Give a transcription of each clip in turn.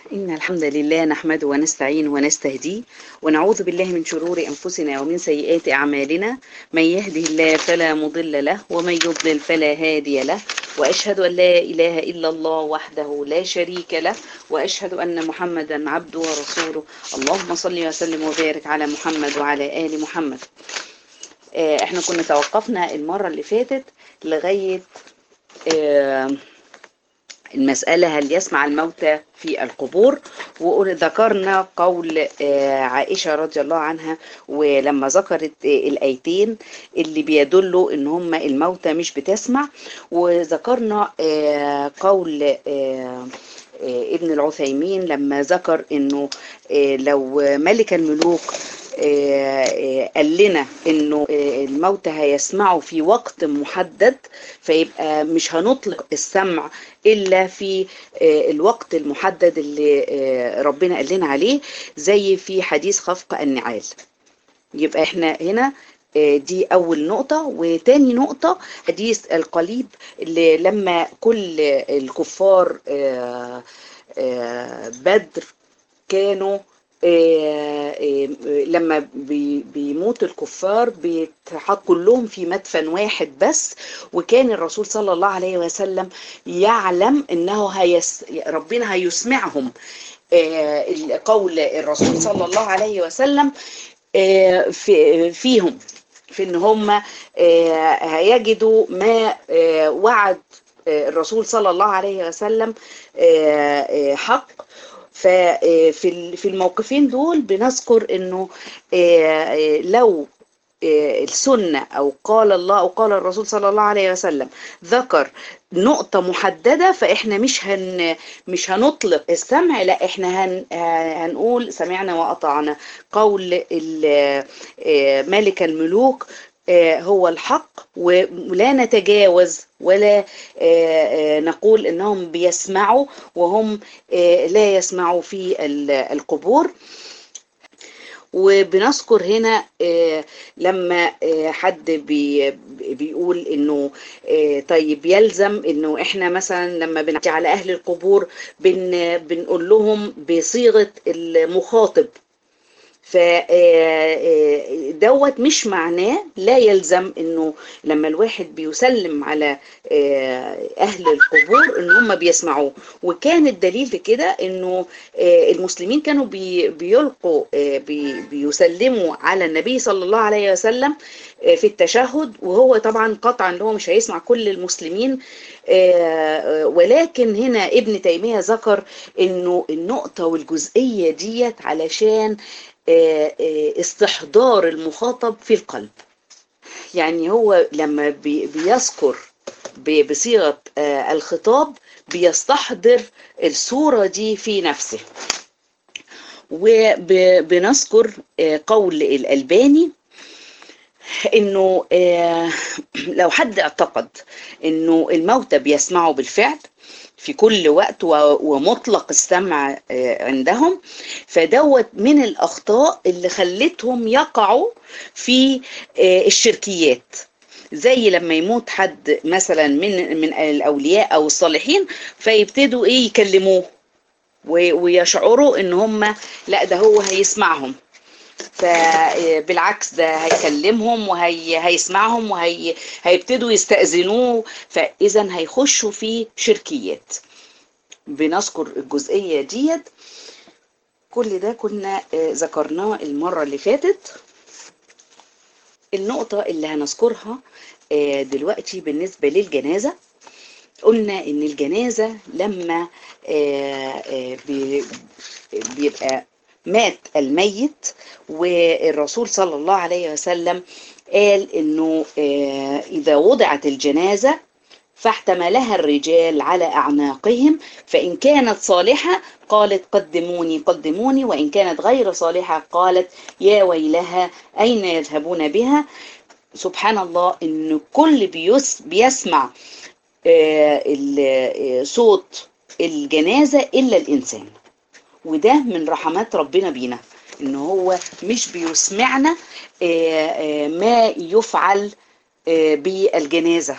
إن الحمد لله نحمده ونستعين ونستهديه ونعوذ بالله من شرور أنفسنا ومن سيئات أعمالنا من يهده الله فلا مضل له ومن يضلل فلا هادي له وأشهد أن لا إله إلا الله وحده لا شريك له وأشهد أن محمدا عبده ورسوله اللهم صل وسلم وبارك على محمد وعلى آل محمد آه، احنا كنا توقفنا المرة اللي فاتت لغاية آه، المسألة هل يسمع الموتى في القبور وذكرنا قول آه، عائشة رضي الله عنها ولما ذكرت آه، الآيتين اللي بيدلوا ان هم الموتى مش بتسمع وذكرنا آه، قول آه، آه، ابن العثيمين لما ذكر انه آه، لو ملك الملوك آه، آه، قال لنا انه آه، الموتى هيسمعوا في وقت محدد فيبقى مش هنطلق السمع الا في آه، الوقت المحدد اللي آه، ربنا قال لنا عليه زي في حديث خفق النعال يبقى احنا هنا آه، دي اول نقطة وتاني نقطة حديث القليب اللي لما كل الكفار آه، آه، بدر كانوا آه، آه، لما بي- بيموت الكفار بيتحط كلهم في مدفن واحد بس وكان الرسول صلى الله عليه وسلم يعلم انه هيس ربنا هيسمعهم آه، قول الرسول صلى الله عليه وسلم آه، في فيهم في ان هم آه، هيجدوا ما آه، وعد آه، الرسول صلى الله عليه وسلم آه، آه، حق ففي ال- في الموقفين دول بنذكر انه آه، آه، لو آه، السنة أو قال الله أو قال الرسول صلى الله عليه وسلم ذكر نقطة محددة فإحنا مش هن مش هنطلق السمع لا إحنا هن آه، هنقول سمعنا وأطعنا قول ال- آه، ملك الملوك آه، هو الحق ولا نتجاوز ولا آه، آه، نقول انهم بيسمعوا وهم آه، لا يسمعوا في ال- القبور وبنذكر هنا آه، لما آه، حد بي بيقول انه آه، طيب يلزم انه احنا مثلا لما بنعدي على اهل القبور بن بنقول لهم بصيغة المخاطب فدوت مش معناه لا يلزم انه لما الواحد بيسلم على آه، اهل القبور ان هم بيسمعوه وكان الدليل في كده انه آه، المسلمين كانوا بي- بيلقوا آه، بي- بيسلموا على النبي صلى الله عليه وسلم آه، في التشهد وهو طبعا قطعا اللي هو مش هيسمع كل المسلمين آه، آه، ولكن هنا ابن تيمية ذكر انه النقطة والجزئية ديت علشان آه، آه، استحضار المخاطب في القلب يعني هو لما بي- بيذكر ب- بصيغة آه، الخطاب بيستحضر الصورة دي في نفسه وبنذكر قول الألباني انه آه، لو حد اعتقد انه الموتى بيسمعوا بالفعل في كل وقت و- ومطلق السمع آه، عندهم فدوت من الاخطاء اللي خلتهم يقعوا في آه، الشركيات زي لما يموت حد مثلا من من الاولياء او الصالحين فيبتدوا ايه يكلموه و- ويشعروا ان هم لا ده هو هيسمعهم فبالعكس ده هيكلمهم وهيسمعهم وهيبتدوا يستأذنوه فإذا هيخشوا في شركيات بنذكر الجزئية ديت كل ده كنا آه، ذكرناه المرة اللي فاتت النقطة اللي هنذكرها آه، دلوقتي بالنسبة للجنازة قلنا ان الجنازة لما آه، آه، بي- بيبقى مات الميت والرسول صلى الله عليه وسلم قال انه آه، اذا وضعت الجنازة فاحتملها الرجال على اعناقهم فان كانت صالحة قالت قدموني قدموني وان كانت غير صالحة قالت يا ويلها اين يذهبون بها سبحان الله ان كل بيس بيسمع آه، ال- آه، صوت الجنازة إلا الإنسان وده من رحمات ربنا بينا إن هو مش بيسمعنا آه، آه، ما يفعل آه، بالجنازة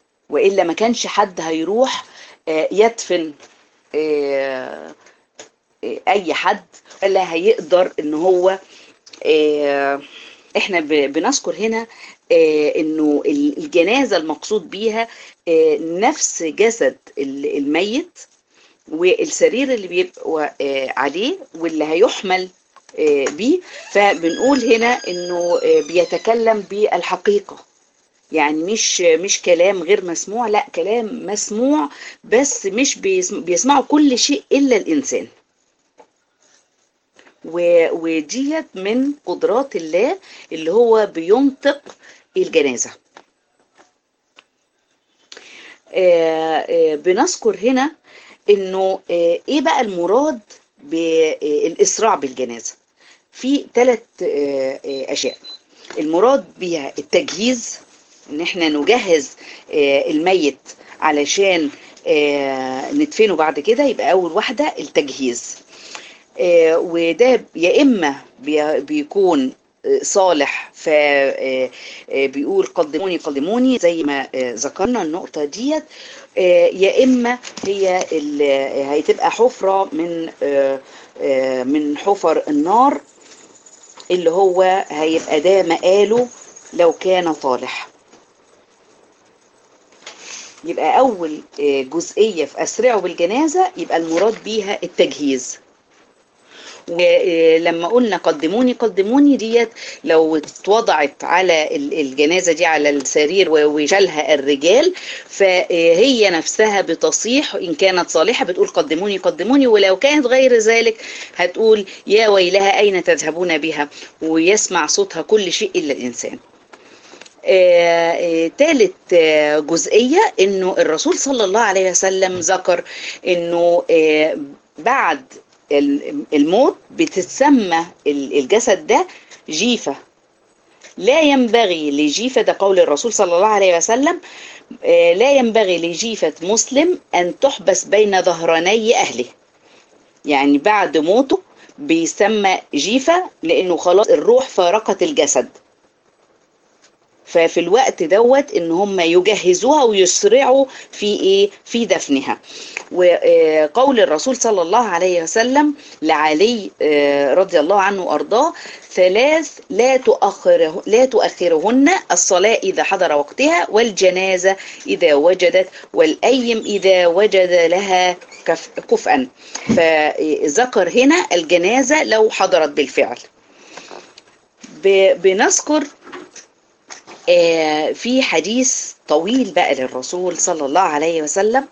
وإلا ما كانش حد هيروح آه، يدفن آه، اي حد ولا هيقدر ان هو آه، احنا ب- بنذكر هنا آه، انه ال- الجنازه المقصود بيها آه، نفس جسد ال- الميت والسرير اللي بيبقى آه، عليه واللي هيحمل آه، بيه فبنقول هنا انه آه، بيتكلم بالحقيقه يعني مش مش كلام غير مسموع لا كلام مسموع بس مش بيسم- بيسمعوا كل شيء الا الانسان و- وديت من قدرات الله اللي هو بينطق الجنازه آه، آه، بنذكر هنا انه آه، ايه بقى المراد بالاسراع بالجنازه في ثلاث اشياء المراد بيها التجهيز ان احنا نجهز آه، الميت علشان آه، ندفنه بعد كده يبقى اول واحده التجهيز آه، وده يا اما بي- بيكون آه، صالح فبيقول قدموني قدموني زي ما آه، ذكرنا النقطه ديت آه، يا اما هي ال- آه، هتبقى حفره من آه، آه، من حفر النار اللي هو هيبقى ده مقاله لو كان صالح يبقى أول آه، جزئية في أسرعه بالجنازة يبقى المراد بيها التجهيز ولما قلنا قدموني قدموني ديت لو اتوضعت على ال- الجنازة دي على السرير و- وشالها الرجال فهي نفسها بتصيح إن كانت صالحة بتقول قدموني قدموني ولو كانت غير ذلك هتقول يا ويلها أين تذهبون بها ويسمع صوتها كل شيء إلا الإنسان آه، آه، تالت آه، جزئية انه الرسول صلى الله عليه وسلم ذكر انه آه، بعد ال- الموت بتتسمى ال- الجسد ده جيفة لا ينبغي لجيفة ده قول الرسول صلى الله عليه وسلم آه، لا ينبغي لجيفة مسلم أن تحبس بين ظهراني أهله يعني بعد موته بيسمى جيفة لأنه خلاص الروح فارقت الجسد ففي الوقت دوت ان هم يجهزوها ويسرعوا في ايه في دفنها وقول الرسول صلى الله عليه وسلم لعلي آه، رضي الله عنه وارضاه ثلاث لا تؤخره لا تؤخرهن الصلاة إذا حضر وقتها والجنازة إذا وجدت والأيم إذا وجد لها كف- كفءا فذكر هنا الجنازة لو حضرت بالفعل ب- بنذكر آه، في حديث طويل بقى للرسول صلى الله عليه وسلم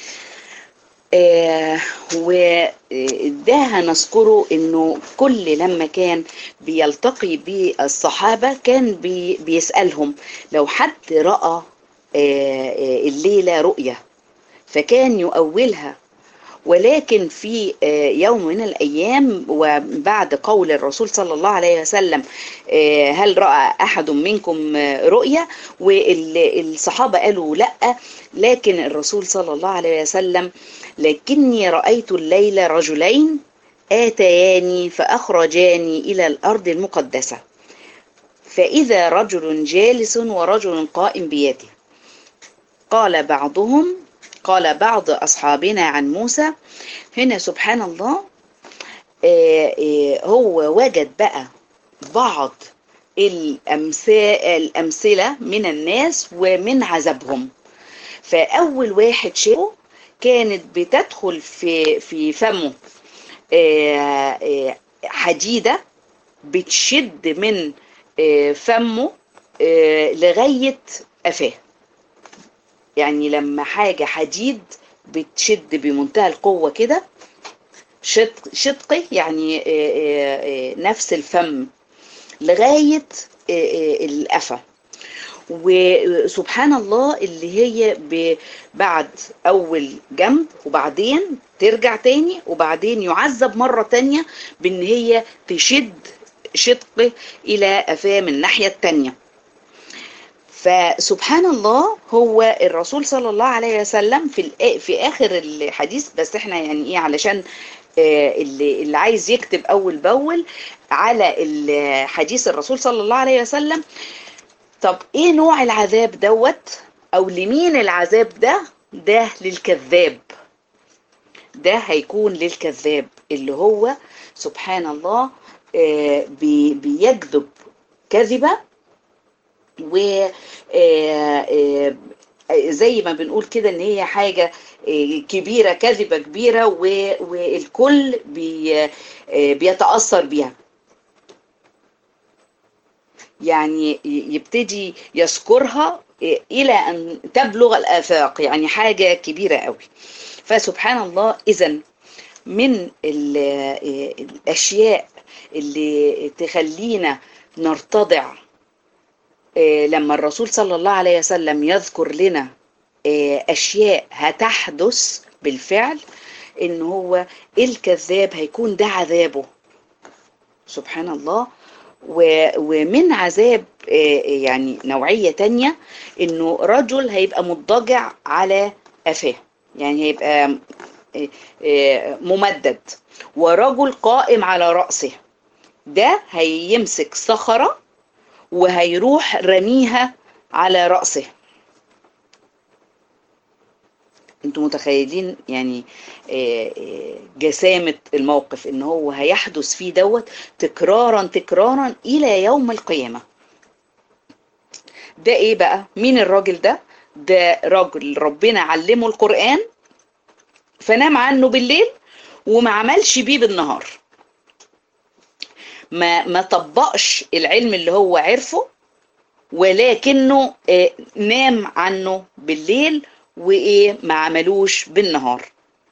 آه، وده هنذكره انه كل لما كان بيلتقي بالصحابة كان بي بيسألهم لو حد رأى آه، آه، الليلة رؤية فكان يؤولها ولكن في آه، يوم من الأيام وبعد قول الرسول صلى الله عليه وسلم آه، هل رأى أحد منكم آه، رؤية والصحابة قالوا لا لكن الرسول صلى الله عليه وسلم لكني رأيت الليل رجلين آتياني فأخرجاني إلى الأرض المقدسة فإذا رجل جالس ورجل قائم بيده قال بعضهم قال بعض أصحابنا عن موسى هنا سبحان الله آه، آه، هو وجد بقى بعض الأمثال الأمثلة من الناس ومن عذابهم فأول واحد شافه كانت بتدخل في في فمه آه، آه، حديدة بتشد من آه، فمه آه، لغاية قفاه يعني لما حاجة حديد بتشد بمنتهى القوة كده شدق شدقي يعني آه، آه، آه، نفس الفم لغاية آه، آه، القفا وسبحان الله اللي هي ب- بعد أول جنب وبعدين ترجع تاني وبعدين يعذب مرة تانية بإن هي تشد شدقه إلى قفاه من الناحية التانية فسبحان الله هو الرسول صلى الله عليه وسلم في الآ- في اخر الحديث بس احنا يعني ايه علشان آه، اللي اللي عايز يكتب اول باول على ال- حديث الرسول صلى الله عليه وسلم طب ايه نوع العذاب دوت او لمين العذاب ده ده للكذاب ده هيكون للكذاب اللي هو سبحان الله آه، بي- بيكذب كذبة و آه، آه، زي ما بنقول كده ان هي حاجة آه، كبيرة كذبة كبيرة و- والكل بي آه، بيتأثر بيها يعني ي- يبتدي يذكرها آه، إلى أن تبلغ الآفاق يعني حاجة كبيرة قوي فسبحان الله إذا من ال- آه، الأشياء اللي تخلينا نرتضع آه، لما الرسول صلى الله عليه وسلم يذكر لنا آه، أشياء هتحدث بالفعل إن هو الكذاب هيكون ده عذابه سبحان الله و- ومن عذاب آه، يعني نوعية تانية إنه رجل هيبقى مضطجع على قفاه يعني هيبقى آه، آه، ممدد ورجل قائم على رأسه ده هيمسك صخرة وهيروح رميها على رأسه انتوا متخيلين يعني آه، آه، جسامة الموقف ان هو هيحدث فيه دوت تكرارا تكرارا الى يوم القيامة ده ايه بقى مين الراجل ده ده راجل ربنا علمه القرآن فنام عنه بالليل وما عملش بيه بالنهار ما ما طبقش العلم اللي هو عرفه ولكنه آه، نام عنه بالليل وايه ما عملوش بالنهار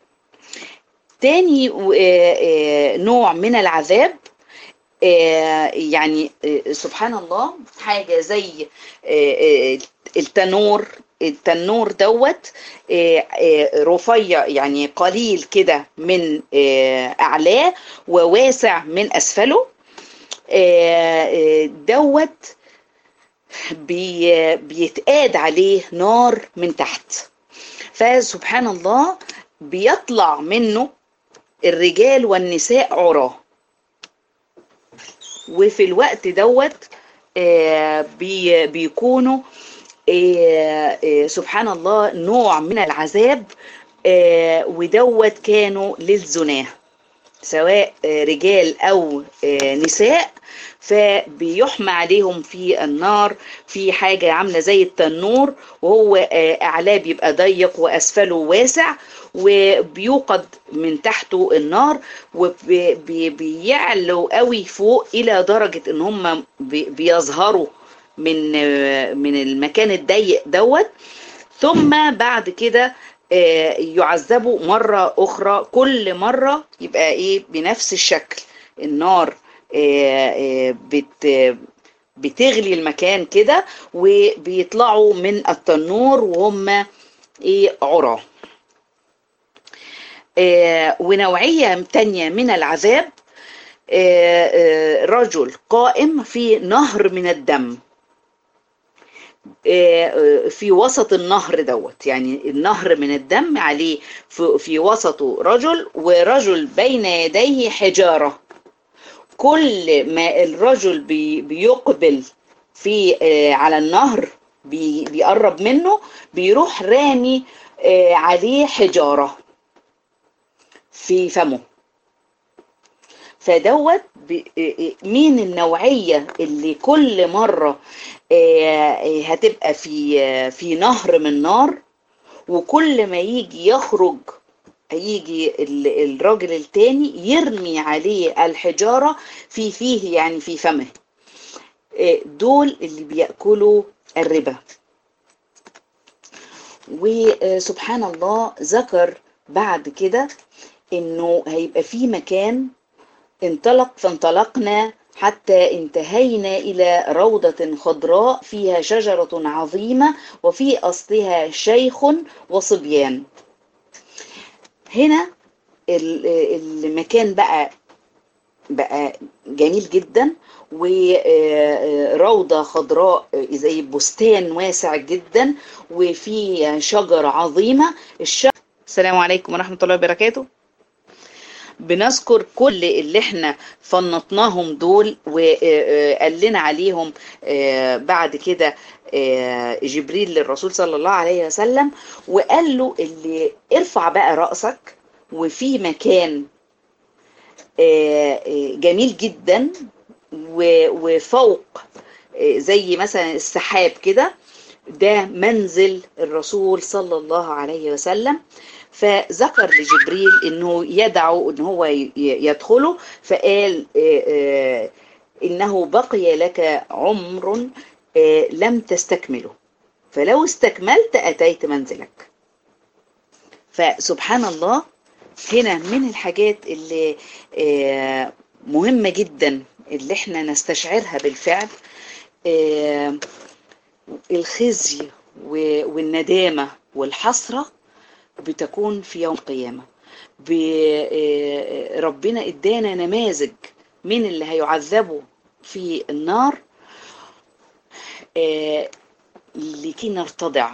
تاني آه، آه، نوع من العذاب آه، يعني آه، سبحان الله حاجة زي آه، آه، التنور التنور دوت آه، آه، رفيع يعني قليل كده من آه، أعلاه وواسع من أسفله آه، آه، دوت بي بيتقاد عليه نار من تحت فسبحان الله بيطلع منه الرجال والنساء عراه وفي الوقت دوت آه، بي بيكونوا آه، آه، سبحان الله نوع من العذاب آه، ودوت كانوا للزناه سواء آه، رجال او آه، نساء فبيحمى عليهم في النار في حاجة عاملة زي التنور وهو آه، أعلاه بيبقى ضيق وأسفله واسع وبيوقد من تحته النار وبيعلوا قوي فوق إلى درجة إن هم بي- بيظهروا من آه، من المكان الضيق دوت ثم بعد كده آه، يعذبوا مرة أخرى كل مرة يبقى إيه بنفس الشكل النار آه، آه، بت بتغلي المكان كده وبيطلعوا من التنور وهم ايه عراه آه، ونوعية تانية من العذاب آه، آه، رجل قائم في نهر من الدم آه، آه، في وسط النهر دوت يعني النهر من الدم عليه في في وسطه رجل ورجل بين يديه حجارة كل ما الرجل بي بيقبل في آه، على النهر بي بيقرب منه بيروح رامي آه، عليه حجارة في فمه فدوت ب- آه، مين النوعية اللي كل مرة آه، آه، هتبقى في آه، في نهر من نار وكل ما يجي يخرج هيجي ال- الراجل التاني يرمي عليه الحجارة في فيه يعني في فمه آه، دول اللي بيأكلوا الربا وسبحان الله ذكر بعد كده انه هيبقى في مكان انطلق فانطلقنا حتى انتهينا إلى روضة خضراء فيها شجرة عظيمة وفي أصلها شيخ وصبيان هنا ال- المكان بقى بقى جميل جدا وروضة خضراء زي بستان واسع جدا وفي شجرة عظيمة الشجر السلام عليكم ورحمة الله وبركاته بنذكر كل اللي احنا فنطناهم دول وقال لنا عليهم آه، بعد كده آه، جبريل للرسول صلى الله عليه وسلم وقال له اللي ارفع بقى رأسك وفي مكان آه، آه، جميل جدا و- وفوق آه، زي مثلا السحاب كده ده منزل الرسول صلى الله عليه وسلم فذكر لجبريل انه يدعو ان هو ي- يدخله فقال آه، آه، انه بقي لك عمر آه، لم تستكمله فلو استكملت اتيت منزلك فسبحان الله هنا من الحاجات اللي آه، مهمة جدا اللي احنا نستشعرها بالفعل آه، الخزي و- والندامة والحسرة بتكون في يوم القيامة ب- آه، ربنا ادانا نماذج من اللي هيعذبوا في النار آه، لكي نرتضع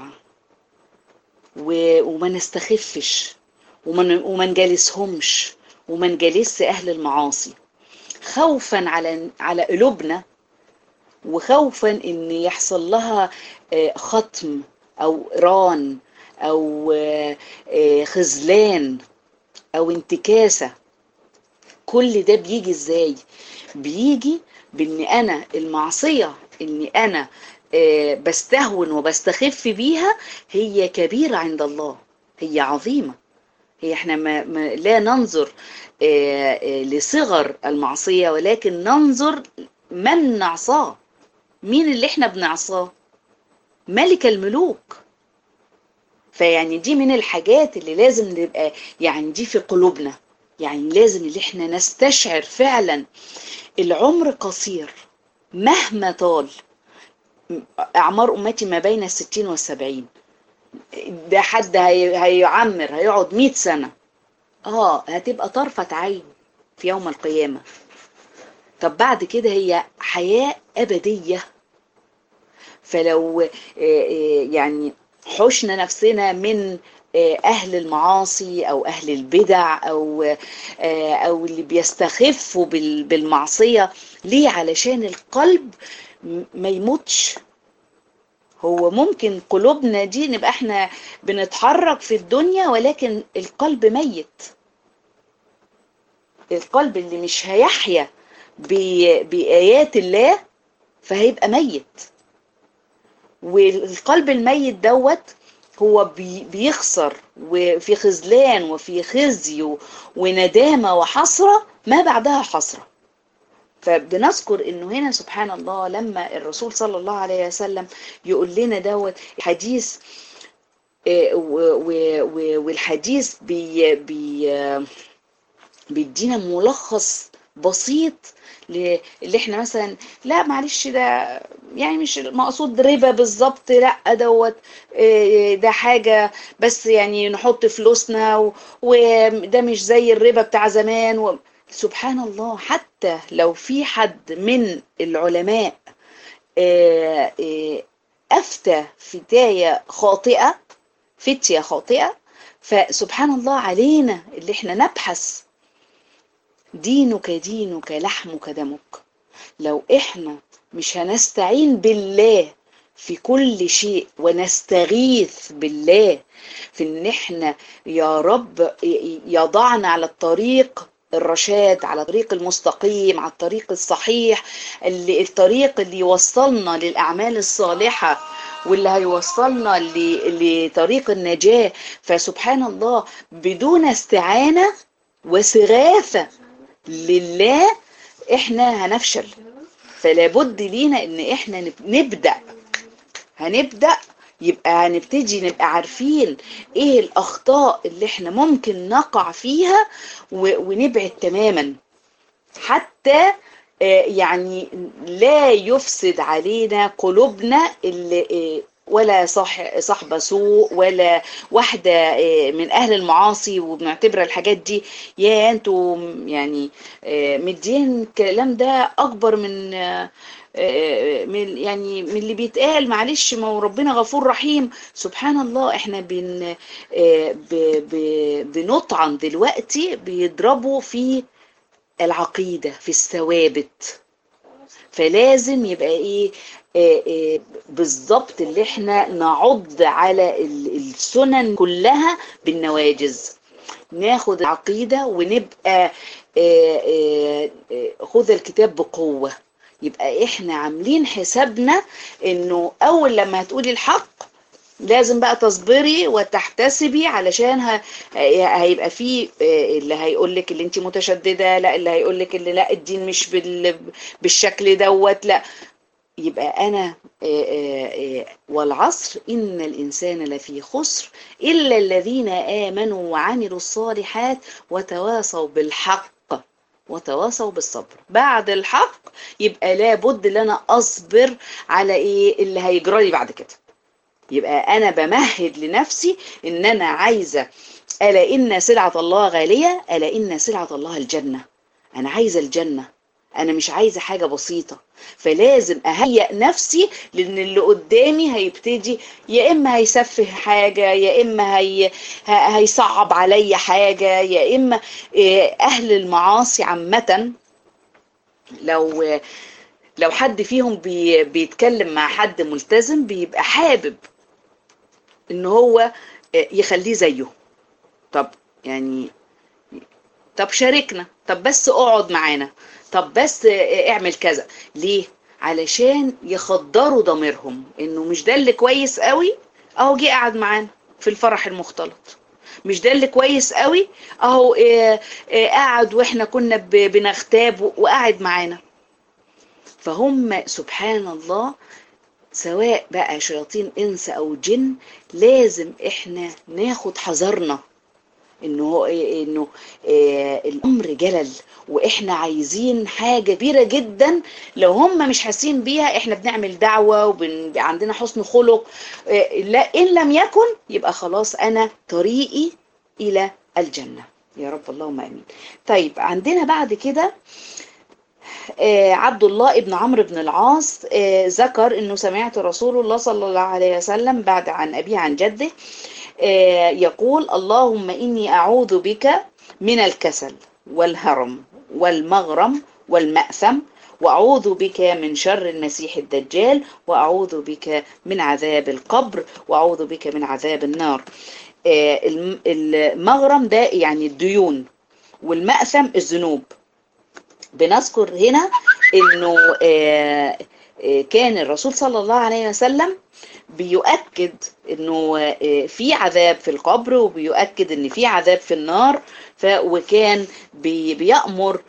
و- وما نستخفش وما ن- وما نجالسهمش وما نجالس اهل المعاصي خوفا على على قلوبنا وخوفا ان يحصل لها آه، ختم او ران او آه، آه، خذلان او انتكاسة كل ده بيجي ازاي بيجي بان انا المعصية اني انا آه، بستهون وبستخف بيها هي كبيرة عند الله هي عظيمة هي احنا ما ما لا ننظر آه، آه، لصغر المعصية ولكن ننظر من نعصاه مين اللي احنا بنعصاه ملك الملوك فيعني دي من الحاجات اللي لازم نبقى يعني دي في قلوبنا يعني لازم اللي احنا نستشعر فعلا العمر قصير مهما طال اعمار امتي ما بين الستين والسبعين ده حد هي- هيعمر هيقعد مئة سنة اه هتبقى طرفة عين في يوم القيامة طب بعد كده هي حياة أبدية فلو آه، آه، يعني حشنا نفسنا من آه، أهل المعاصي أو أهل البدع أو آه، أو اللي بيستخفوا بال- بالمعصية ليه علشان القلب م- ما يموتش هو ممكن قلوبنا دي نبقى احنا بنتحرك في الدنيا ولكن القلب ميت القلب اللي مش هيحيا ب- بآيات الله فهيبقى ميت والقلب الميت دوت هو بي- بيخسر وفي خذلان وفي خزي و- وندامة وحسرة ما بعدها حسرة فبنذكر انه هنا سبحان الله لما الرسول صلى الله عليه وسلم يقول لنا دوت حديث آه، و- و- و- والحديث بي بي آه، بيدينا ملخص بسيط ل- اللي احنا مثلا لا معلش ده يعني مش المقصود ربا بالظبط لا دوت آه، ده حاجة بس يعني نحط فلوسنا و- وده مش زي الربا بتاع زمان و... سبحان الله حتى لو في حد من العلماء آه، آه، أفتى فتاية خاطئة فتية خاطئة فسبحان الله علينا اللي احنا نبحث دينك دينك لحمك دمك لو احنا مش هنستعين بالله في كل شيء ونستغيث بالله في ان احنا يا رب يضعنا على الطريق الرشاد على الطريق المستقيم على الطريق الصحيح اللي الطريق اللي يوصلنا للأعمال الصالحة واللي هيوصلنا ل- لطريق النجاة فسبحان الله بدون استعانة وسغاثة لله احنا هنفشل فلا بد لينا ان احنا نب- نبدأ هنبدأ يبقى هنبتدي نبقى عارفين ايه الاخطاء اللي احنا ممكن نقع فيها و- ونبعد تماما حتى آه، يعني لا يفسد علينا قلوبنا اللي آه، ولا صح صاحبة سوء ولا واحدة آه، من أهل المعاصي وبنعتبر الحاجات دي يا انتوا يعني آه، مدين الكلام ده أكبر من آه، آه، من يعني من اللي بيتقال معلش ما هو ربنا غفور رحيم سبحان الله احنا بن آه، ب- ب- بنطعن دلوقتي بيضربوا في العقيدة في الثوابت فلازم يبقى ايه آه، آه، بالظبط اللي احنا نعض على ال- السنن كلها بالنواجز ناخد العقيدة ونبقى آه، آه، آه، خذ الكتاب بقوة يبقى احنا عاملين حسابنا انه اول لما هتقولي الحق لازم بقى تصبري وتحتسبي علشان ه... هيبقى في اللي هيقول لك اللي انت متشدده لا اللي هيقول لك اللي لا الدين مش بال... بالشكل دوت لا يبقى انا والعصر ان الانسان لفي خسر الا الذين امنوا وعملوا الصالحات وتواصوا بالحق وتواصوا بالصبر بعد الحق يبقى لابد ان انا اصبر على ايه اللي هيجرى لي بعد كده يبقى انا بمهد لنفسي ان انا عايزه الا ان سلعه الله غاليه الا ان سلعه الله الجنه انا عايزه الجنه انا مش عايزه حاجه بسيطه فلازم اهيئ نفسي لان اللي قدامي هيبتدي يا اما هيسفه حاجه يا اما هي هيصعب عليا حاجه يا اما اهل المعاصي عامه لو لو حد فيهم بي بيتكلم مع حد ملتزم بيبقى حابب ان هو يخليه زيه طب يعني طب شاركنا طب بس اقعد معانا طب بس اعمل كذا ليه علشان يخدروا ضميرهم انه مش ده اللي كويس قوي اهو جه قعد معانا في الفرح المختلط مش ده اللي كويس قوي اهو قعد واحنا كنا بنغتاب وقعد معانا فهم سبحان الله سواء بقى شياطين انس او جن لازم احنا ناخد حذرنا انه انه آه الامر جلل واحنا عايزين حاجه كبيره جدا لو هم مش حاسين بيها احنا بنعمل دعوه وعندنا حسن خلق آه لا ان لم يكن يبقى خلاص انا طريقي الى الجنه يا رب اللهم امين طيب عندنا بعد كده آه عبد الله ابن عمرو بن العاص آه ذكر انه سمعت رسول الله صلى الله عليه وسلم بعد عن ابيه عن جده آه يقول اللهم اني اعوذ بك من الكسل والهرم والمغرم والمأثم واعوذ بك من شر المسيح الدجال واعوذ بك من عذاب القبر واعوذ بك من عذاب النار المغرم ده يعني الديون والمأثم الذنوب بنذكر هنا انه كان الرسول صلى الله عليه وسلم بيؤكد انه في عذاب في القبر وبيؤكد ان في عذاب في النار ف وكان بي بيأمر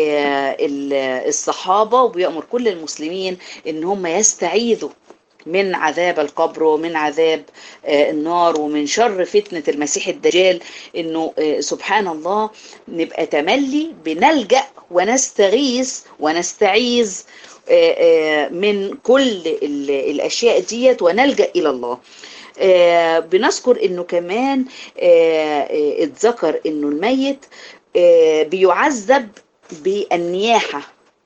الصحابة وبيأمر كل المسلمين ان هم يستعيذوا من عذاب القبر ومن عذاب النار ومن شر فتنة المسيح الدجال انه سبحان الله نبقى تملي بنلجأ ونستغيث ونستعيذ من كل الاشياء ديت ونلجأ الى الله بنذكر انه كمان اتذكر انه الميت بيعذب بالنياحه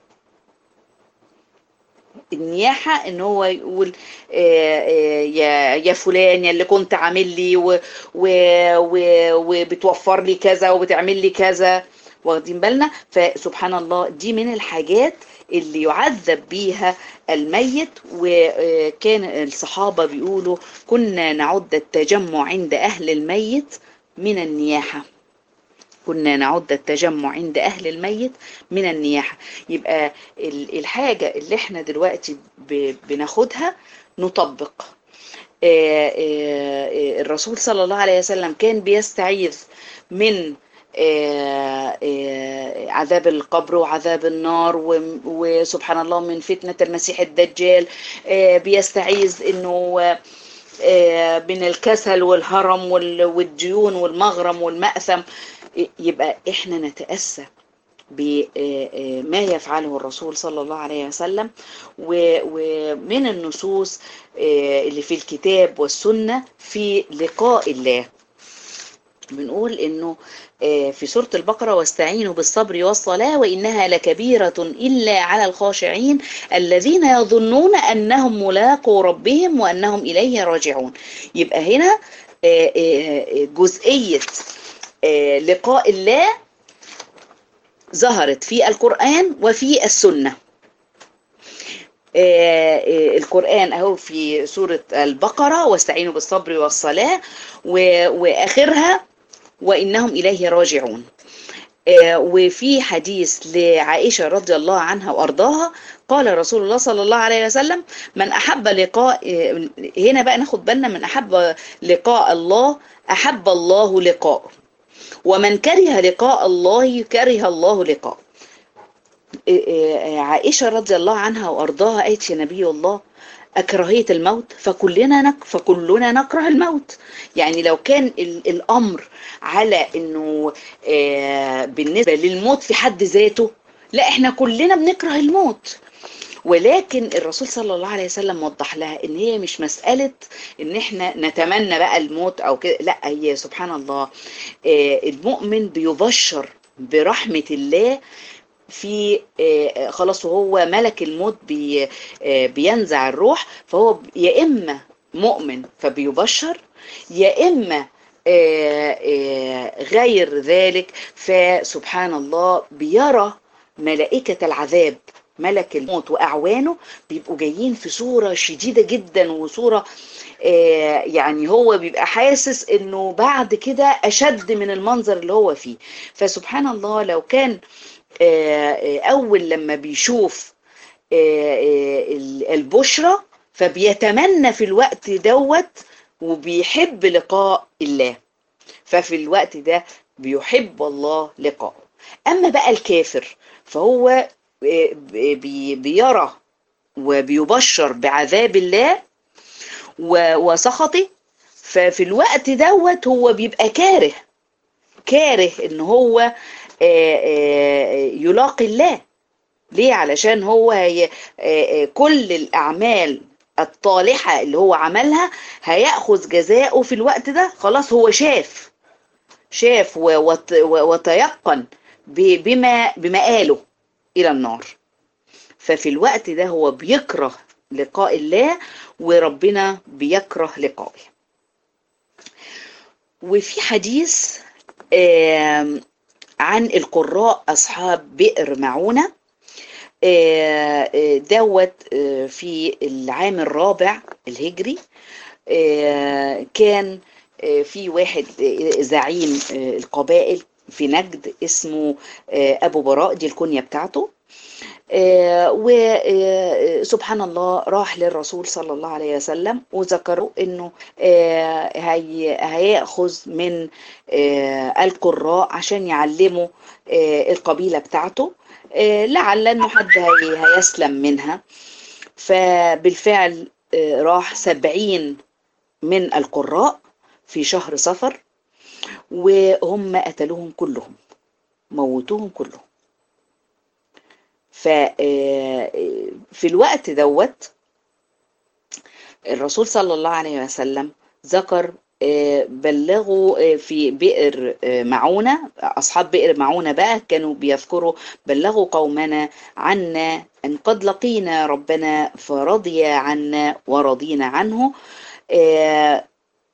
النياحة ان هو يقول يا يا فلان يا اللي كنت عامل لي و و و وبتوفر لي كذا وبتعمل لي كذا واخدين بالنا فسبحان الله دي من الحاجات اللي يعذب بيها الميت وكان الصحابة بيقولوا كنا نعد التجمع عند أهل الميت من النياحة كنا نعد التجمع عند أهل الميت من النياحة يبقى الحاجة اللي احنا دلوقتي بناخدها نطبق الرسول صلى الله عليه وسلم كان بيستعيذ من عذاب القبر وعذاب النار وسبحان الله من فتنة المسيح الدجال بيستعيذ انه من الكسل والهرم والديون والمغرم والمأثم يبقى احنا نتأسى بما يفعله الرسول صلى الله عليه وسلم ومن النصوص اللي في الكتاب والسنة في لقاء الله بنقول انه في سورة البقرة واستعينوا بالصبر والصلاة وإنها لكبيرة إلا على الخاشعين الذين يظنون أنهم ملاقوا ربهم وأنهم إليه راجعون يبقى هنا جزئية لقاء الله ظهرت في القرآن وفي السنة القرآن أهو في سورة البقرة واستعينوا بالصبر والصلاة وآخرها وإنهم إليه راجعون آه، وفي حديث لعائشة رضي الله عنها وأرضاها قال رسول الله صلى الله عليه وسلم من أحب لقاء آه، هنا بقى ناخد بالنا من أحب لقاء الله أحب الله لقاءه ومن كره لقاء الله كره الله لقاءه آه، آه، عائشة رضي الله عنها وأرضاها قالت يا نبي الله أكراهية الموت فكلنا نك فكلنا نكره الموت يعني لو كان ال- الأمر على إنه آه، بالنسبة للموت في حد ذاته لا إحنا كلنا بنكره الموت ولكن الرسول صلى الله عليه وسلم وضح لها ان هي مش مسألة ان احنا نتمنى بقى الموت او كده لا هي سبحان الله آه، المؤمن بيبشر برحمة الله في آه، خلاص وهو ملك الموت بي آه، بينزع الروح فهو يا اما مؤمن فبيبشر يا اما آه، آه، غير ذلك فسبحان الله بيرى ملائكة العذاب ملك الموت وأعوانه بيبقوا جايين في صورة شديدة جدا وصورة آه، يعني هو بيبقى حاسس انه بعد كده اشد من المنظر اللي هو فيه فسبحان الله لو كان آه، آه، اول لما بيشوف آه، آه، ال- البشرى فبيتمنى في الوقت دوت وبيحب لقاء الله ففي الوقت ده بيحب الله لقاءه اما بقى الكافر فهو آه، بي- بيرى وبيبشر بعذاب الله و- وسخطه ففي الوقت دوت هو بيبقى كاره كاره ان هو آه، آه، يلاقي الله ليه علشان هو هي آه، آه، كل الاعمال الطالحة اللي هو عملها هيأخذ جزاؤه في الوقت ده خلاص هو شاف شاف و- وت- و- وتيقن ب- بما بمآله إلى النار ففي الوقت ده هو بيكره لقاء الله وربنا بيكره لقائه وفي حديث آم، عن القراء أصحاب بئر معونة آه، آه، دوت آه، في العام الرابع الهجري آه، كان آه، في واحد آه، زعيم آه، القبائل في نجد اسمه آه، أبو براء دي الكنية بتاعته وسبحان الله راح للرسول صلى الله عليه وسلم وذكروا انه آه، هي هياخذ من آه، القراء عشان يعلموا آه، القبيله بتاعته آه، لعل انه حد هي- هيسلم منها فبالفعل آه، راح سبعين من القراء في شهر صفر وهم قتلوهم كلهم موتوهم كلهم ففي الوقت دوت الرسول صلى الله عليه وسلم ذكر آه، بلغوا آه، في بئر آه، معونة أصحاب بئر معونة بقى كانوا بيذكروا بلغوا قومنا عنا أن قد لقينا ربنا فرضي عنا ورضينا عنه آه،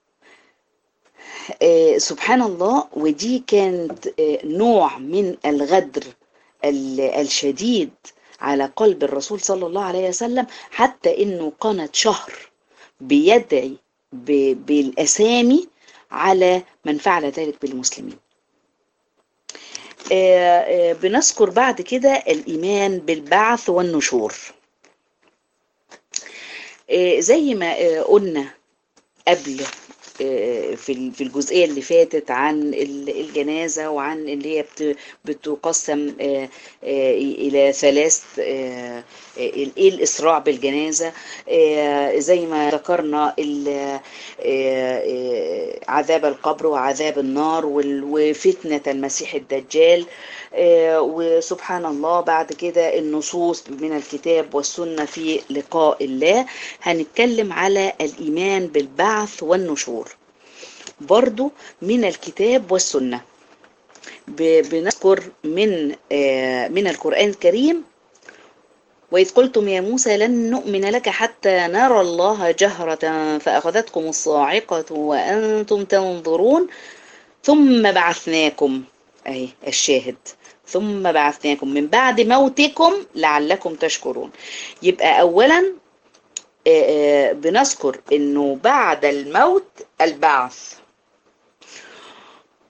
آه، سبحان الله ودي كانت آه، نوع من الغدر ال- الشديد على قلب الرسول صلى الله عليه وسلم حتى انه قنت شهر بيدعي ب- بالاسامي على من فعل ذلك بالمسلمين آه، آه، بنذكر بعد كده الايمان بالبعث والنشور آه، زي ما آه، قلنا قبل آه، في ال- في الجزئيه اللي فاتت عن ال- الجنازه وعن اللي هي بت- بتقسم آه، آه، الى ثلاث آه، آه، ايه الاسراع بالجنازه آه، زي ما ذكرنا ال- آه، آه، عذاب القبر وعذاب النار وال- وفتنه المسيح الدجال آه، وسبحان الله بعد كده النصوص من الكتاب والسنه في لقاء الله هنتكلم على الايمان بالبعث والنشور برضو من الكتاب والسنه ب- بنذكر من آه، من القرآن الكريم وإذ قلتم يا موسى لن نؤمن لك حتى نرى الله جهرة فأخذتكم الصاعقة وأنتم تنظرون ثم بعثناكم أي الشاهد ثم بعثناكم من بعد موتكم لعلكم تشكرون يبقى أولا آه، آه، بنذكر أنه بعد الموت البعث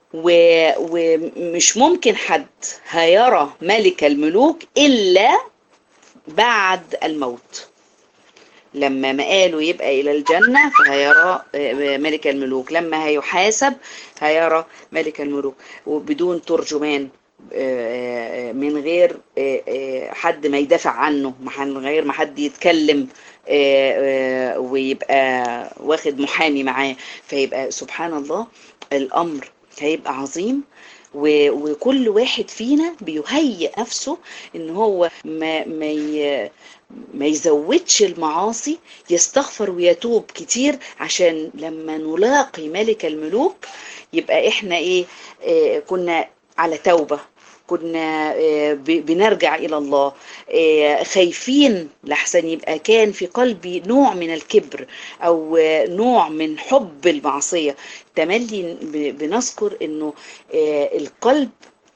و- ومش ممكن حد هيرى ملك الملوك إلا بعد الموت لما مقاله يبقى إلى الجنة فهيرى آه، ملك الملوك لما هيحاسب هيرى ملك الملوك وبدون ترجمان آه، آه، من غير آه، آه، حد ما يدافع عنه ما- من غير ما حد يتكلم آه، آه، ويبقى واخد محامي معاه فيبقى سبحان الله الأمر هيبقى عظيم و- وكل واحد فينا بيهيئ نفسه ان هو ما ما ي- ما يزودش المعاصي يستغفر ويتوب كتير عشان لما نلاقي ملك الملوك يبقى احنا ايه آه كنا على توبة كنا آه ب- بنرجع إلى الله آه خايفين لحسن يبقى كان في قلبي نوع من الكبر أو آه نوع من حب المعصية تملي ب- بنذكر إنه آه القلب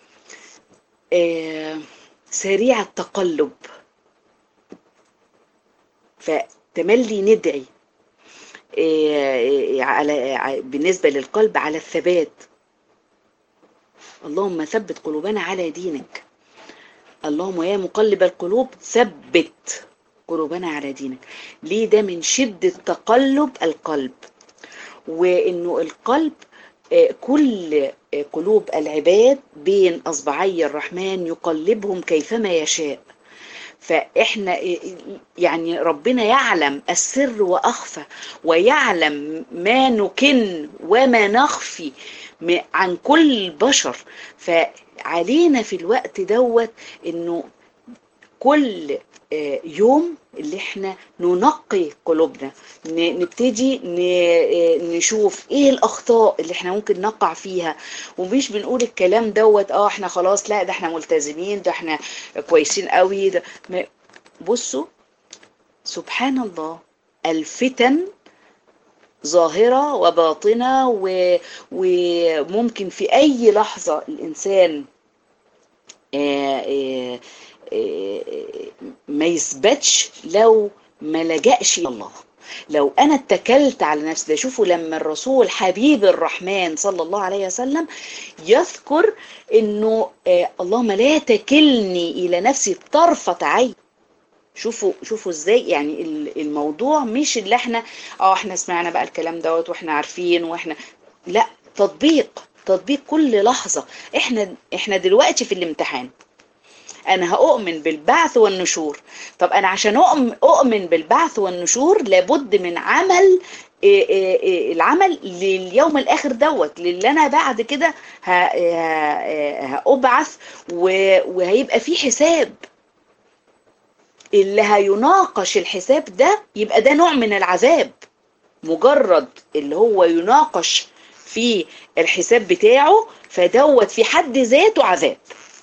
آه سريع التقلب فتملي ندعي إيه، على ع- بالنسبة للقلب على الثبات اللهم ثبت قلوبنا على دينك اللهم يا مقلب القلوب ثبت قلوبنا على دينك ليه ده من شدة تقلب القلب وانه القلب آه، كل آه، قلوب العباد بين اصبعي الرحمن يقلبهم كيفما يشاء فاحنا يعني ربنا يعلم السر واخفى ويعلم ما نكن وما نخفي م- عن كل البشر فعلينا في الوقت دوت انه كل آه، يوم اللي احنا ننقي قلوبنا ن- نبتدي ن- آه، نشوف ايه الاخطاء اللي احنا ممكن نقع فيها ومش بنقول الكلام دوت اه احنا خلاص لا ده احنا ملتزمين ده احنا كويسين قوي ده ما- بصوا سبحان الله الفتن ظاهرة وباطنة و- وممكن في أي لحظة الإنسان آه، آه، آه، ما يثبتش لو ما لجأش إلى الله لو أنا اتكلت على نفسي ده شوفوا لما الرسول حبيب الرحمن صلى الله عليه وسلم يذكر إنه آه، اللهم لا تكلني إلى نفسي طرفة عين شوفوا شوفوا ازاي يعني ال- الموضوع مش اللي احنا اه احنا سمعنا بقى الكلام دوت واحنا عارفين واحنا لا تطبيق تطبيق كل لحظة احنا احنا دلوقتي في الامتحان انا هؤمن بالبعث والنشور طب انا عشان أؤمن, اؤمن بالبعث والنشور لابد من عمل إيه إيه إيه العمل لليوم الاخر دوت للي انا بعد كده ه- ه- هابعث و- وهيبقى في حساب اللي هيناقش الحساب ده يبقى ده نوع من العذاب مجرد اللي هو يناقش في الحساب بتاعه فدوت في حد ذاته عذاب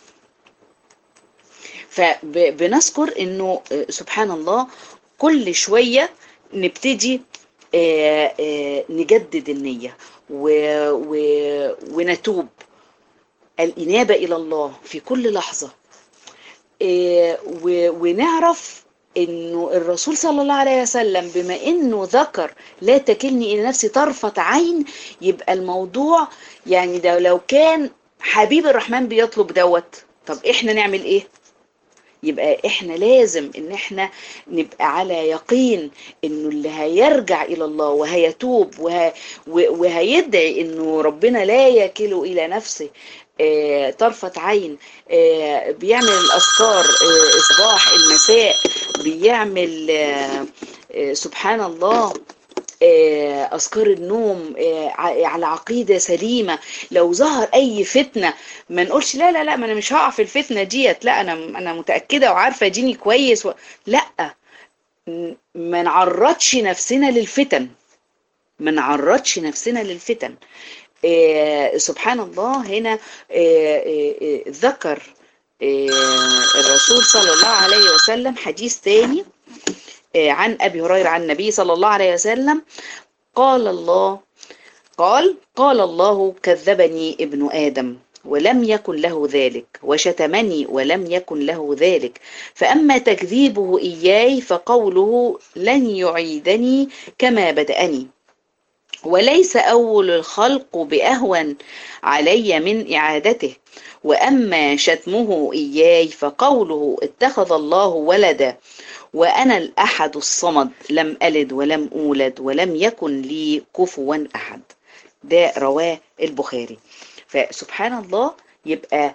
فبنذكر انه آه، سبحان الله كل شوية نبتدي آه، آه، نجدد النية و- و- ونتوب الإنابة إلى الله في كل لحظة إيه، و- ونعرف انه الرسول صلى الله عليه وسلم بما انه ذكر لا تكلني الى نفسي طرفة عين يبقى الموضوع يعني ده لو كان حبيب الرحمن بيطلب دوت طب احنا نعمل ايه يبقى احنا لازم ان احنا نبقى على يقين انه اللي هيرجع الى الله وهيتوب وه... و- وهيدعي انه ربنا لا يكله الى نفسه آه، طرفة عين آه، بيعمل الأذكار آه، الصباح المساء بيعمل آه، آه، سبحان الله آه، أذكار النوم آه، ع- على عقيدة سليمة لو ظهر أي فتنة ما نقولش لا لا لا ما أنا مش هقع في الفتنة ديت لا أنا أنا متأكدة وعارفة ديني كويس و... لا م- ما نعرضش نفسنا للفتن ما نعرضش نفسنا للفتن آه، سبحان الله هنا آه، آه، آه، ذكر آه، الرسول صلى الله عليه وسلم حديث تاني آه، عن أبي هريرة عن النبي صلى الله عليه وسلم قال الله قال قال الله كذبني ابن آدم ولم يكن له ذلك وشتمني ولم يكن له ذلك فأما تكذيبه إياي فقوله لن يعيدني كما بدأني وليس أول الخلق بأهون علي من إعادته وأما شتمه إياي فقوله اتخذ الله ولدا وأنا الأحد الصمد لم ألد ولم أولد ولم يكن لي كفوا أحد ده رواه البخاري فسبحان الله يبقى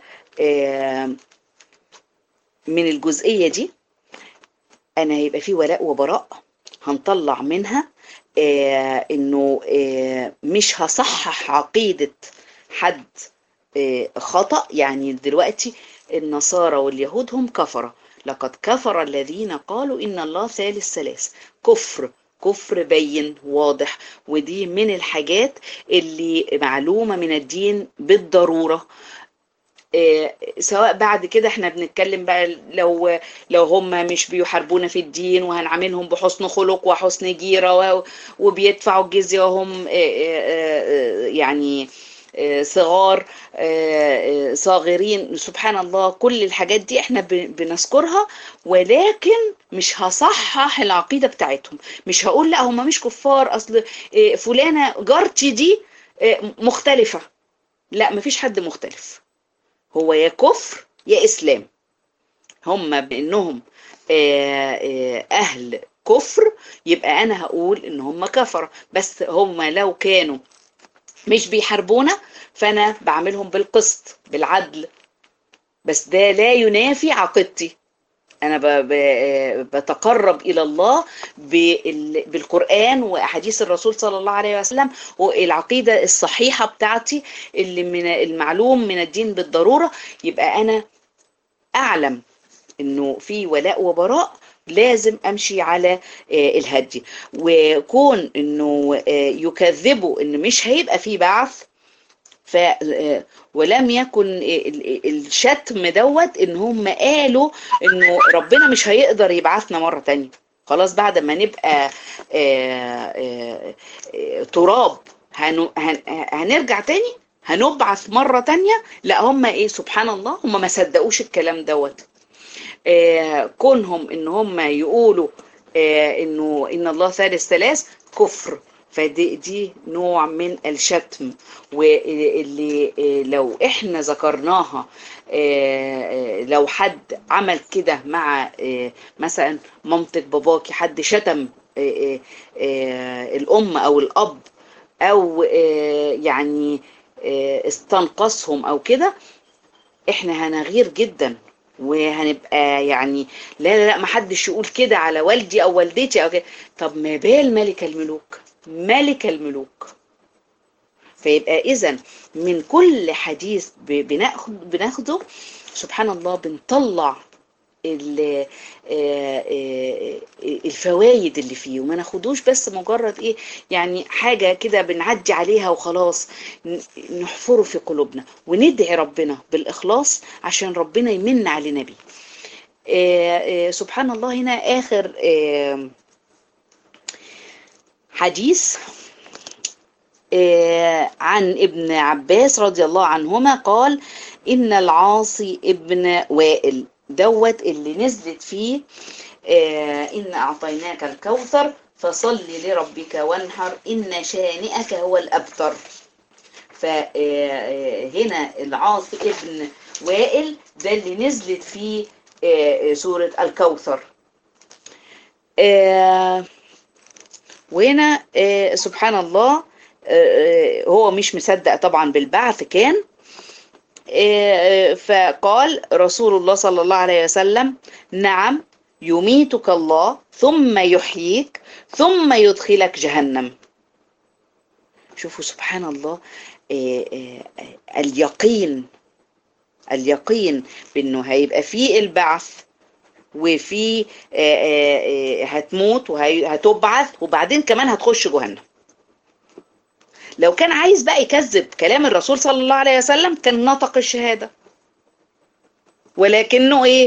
من الجزئية دي أنا هيبقى في ولاء وبراء هنطلع منها آه انه آه مش هصحح عقيدة حد آه خطأ يعني دلوقتي النصارى واليهود هم كفرة لقد كفر الذين قالوا ان الله ثالث ثلاث كفر كفر بين واضح ودي من الحاجات اللي معلومة من الدين بالضرورة سواء بعد كده احنا بنتكلم بقى لو لو هم مش بيحاربونا في الدين وهنعاملهم بحسن خلق وحسن جيرة وبيدفعوا الجزية وهم يعني صغار صاغرين سبحان الله كل الحاجات دي احنا بنذكرها ولكن مش هصحح العقيدة بتاعتهم مش هقول لا هم مش كفار اصل فلانة جارتي دي مختلفة لا مفيش حد مختلف هو يا كفر يا اسلام هم بانهم اهل كفر يبقى انا هقول ان هم كفر بس هم لو كانوا مش بيحاربونا فانا بعملهم بالقسط بالعدل بس ده لا ينافي عقيدتي انا بتقرب الى الله بالقران واحاديث الرسول صلى الله عليه وسلم والعقيده الصحيحه بتاعتي اللي من المعلوم من الدين بالضروره يبقى انا اعلم انه في ولاء وبراء لازم امشي على الهدي وكون انه يكذبوا ان مش هيبقى في بعث ف ولم يكن الشتم دوت ان هم قالوا انه ربنا مش هيقدر يبعثنا مره تانية خلاص بعد ما نبقى تراب هنرجع تاني هنبعث مرة تانية لا هم ايه سبحان الله هم ما صدقوش الكلام دوت كونهم ان هم يقولوا انه ان الله ثالث ثلاث كفر فدي دي نوع من الشتم واللي لو احنا ذكرناها لو حد عمل كده مع مثلا مامتك باباكي حد شتم الام او الاب او يعني استنقصهم او كده احنا هنغير جدا وهنبقى يعني لا لا لا ما حدش يقول كده على والدي او والدتي او كده طب ما بال ملك الملوك ملك الملوك فيبقى اذا من كل حديث بناخد بناخده سبحان الله بنطلع الفوائد اللي فيه وما ناخدوش بس مجرد ايه يعني حاجة كده بنعدي عليها وخلاص نحفره في قلوبنا وندعي ربنا بالإخلاص عشان ربنا يمن علينا بيه سبحان الله هنا آخر حديث عن ابن عباس رضي الله عنهما قال إن العاصي ابن وائل دوت اللي نزلت فيه إن أعطيناك الكوثر فصل لربك وانحر إن شانئك هو الأبتر فهنا العاصي ابن وائل ده اللي نزلت فيه سورة الكوثر وهنا سبحان الله هو مش مصدق طبعا بالبعث كان فقال رسول الله صلى الله عليه وسلم نعم يميتك الله ثم يحييك ثم يدخلك جهنم شوفوا سبحان الله اليقين اليقين بانه هيبقى فيه البعث وفي هتموت وهتبعث وبعدين كمان هتخش جهنم لو كان عايز بقى يكذب كلام الرسول صلى الله عليه وسلم كان نطق الشهادة ولكنه ايه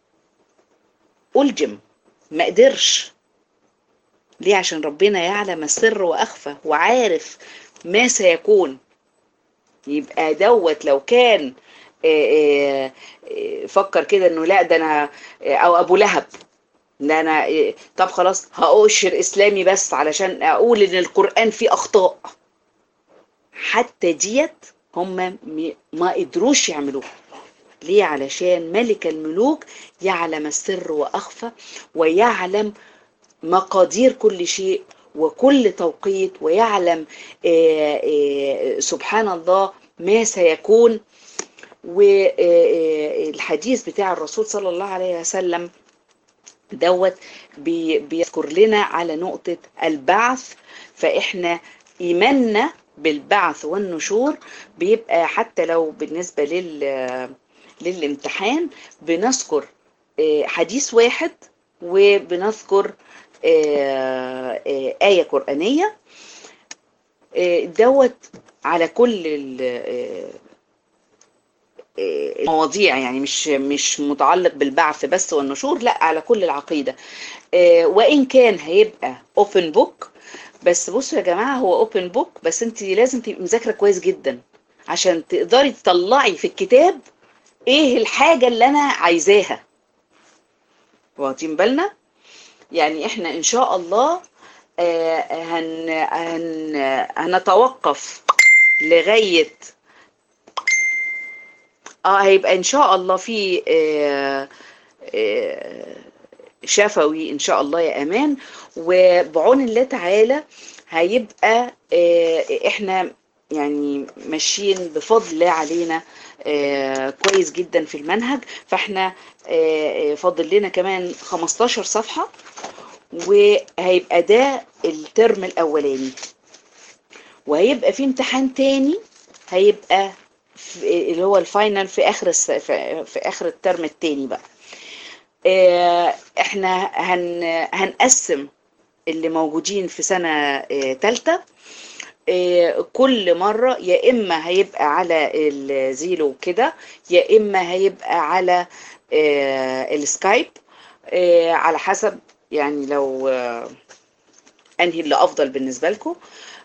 ألجم ما قدرش ليه عشان ربنا يعلم السر وأخفى وعارف ما سيكون يبقى دوت لو كان فكر كده انه لا ده انا او ابو لهب ده انا إيه، طب خلاص هأشر اسلامي بس علشان اقول ان القرآن فيه اخطاء حتى ديت هم م- ما قدروش يعملوها ليه علشان ملك الملوك يعلم السر واخفى ويعلم مقادير كل شيء وكل توقيت ويعلم آه، آه، سبحان الله ما سيكون والحديث بتاع الرسول صلى الله عليه وسلم دوت بي- بيذكر لنا على نقطة البعث فإحنا إيماننا بالبعث والنشور بيبقى حتى لو بالنسبة لل للامتحان بنذكر آه، حديث واحد وبنذكر آه، آه، آية قرآنية آه، دوت على كل ال- آه، آه، المواضيع يعني مش مش متعلق بالبعث بس والنشور لا على كل العقيدة آه، وإن كان هيبقى اوبن بوك بس بصوا يا جماعة هو اوبن بوك بس انت لازم تبقي مذاكرة كويس جدا عشان تقدري تطلعي في الكتاب ايه الحاجة اللي انا عايزاها واخدين بالنا يعني احنا ان شاء الله آه، هن هن هنتوقف لغاية اه هيبقى ان شاء الله في آه، آه، شفوي ان شاء الله يا امان وبعون الله تعالى هيبقى آه، احنا يعني ماشيين بفضل الله علينا آه، كويس جدا في المنهج فاحنا آه، آه، فاضل لنا كمان 15 صفحة وهيبقى ده الترم الاولاني وهيبقى في امتحان تاني هيبقى في اللي هو الفاينل في اخر الس... في في اخر الترم التاني بقى آه، احنا هن... هنقسم اللي موجودين في سنة آه، تالتة آه، كل مرة يا إما هيبقى على الزيلو كده يا إما هيبقى على آه، السكايب آه، على حسب يعني لو آه، أنهي اللي أفضل بالنسبة لكم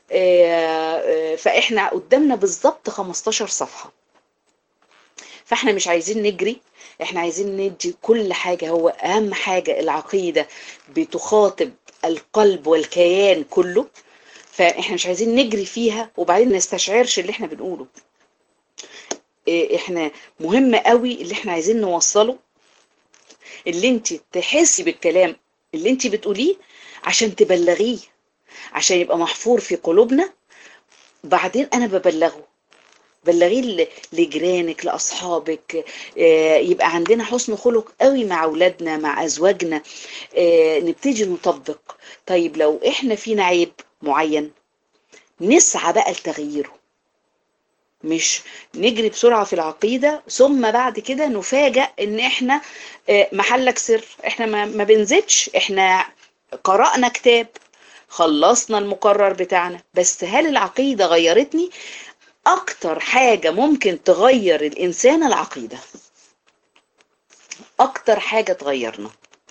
فإحنا قدامنا بالظبط 15 صفحة فإحنا مش عايزين نجري احنا عايزين ندي كل حاجة هو أهم حاجة العقيدة بتخاطب القلب والكيان كله فاحنا مش عايزين نجري فيها وبعدين نستشعرش اللي احنا بنقوله إيه، احنا مهم قوي اللي احنا عايزين نوصله اللي انت تحسي بالكلام اللي انت بتقوليه عشان تبلغيه عشان يبقى محفور في قلوبنا بعدين انا ببلغه بلغيه ل- لجيرانك لاصحابك آه، يبقى عندنا حسن خلق قوي مع اولادنا مع ازواجنا آه، نبتدي نطبق طيب لو احنا فينا عيب معين نسعى بقى لتغييره مش نجري بسرعة في العقيدة ثم بعد كده نفاجأ ان احنا آه، محلك سر احنا ما ما بنزيدش احنا قرأنا كتاب خلصنا المقرر بتاعنا بس هل العقيدة غيرتني اكتر حاجة ممكن تغير الانسان العقيدة اكتر حاجة تغيرنا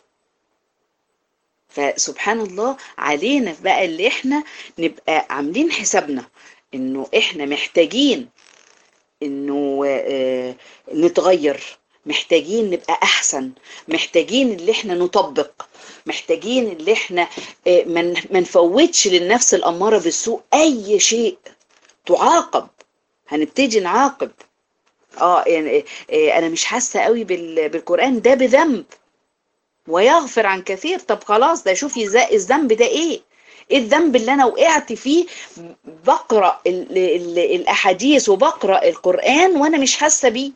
فسبحان الله علينا بقى اللي احنا نبقى عاملين حسابنا انه احنا محتاجين انه آه، نتغير محتاجين نبقى احسن محتاجين اللي احنا نطبق محتاجين اللي احنا آه، ما ن- ما نفوتش للنفس الاماره بالسوء اي شيء تعاقب هنبتدي نعاقب اه يعني آه، انا مش حاسه قوي بال- بالقران ده بذنب ويغفر عن كثير طب خلاص ده شوفي ازاي الذنب ده ايه ايه الذنب اللي انا وقعت فيه بقرا ال ال الاحاديث وبقرا القران وانا مش حاسه بيه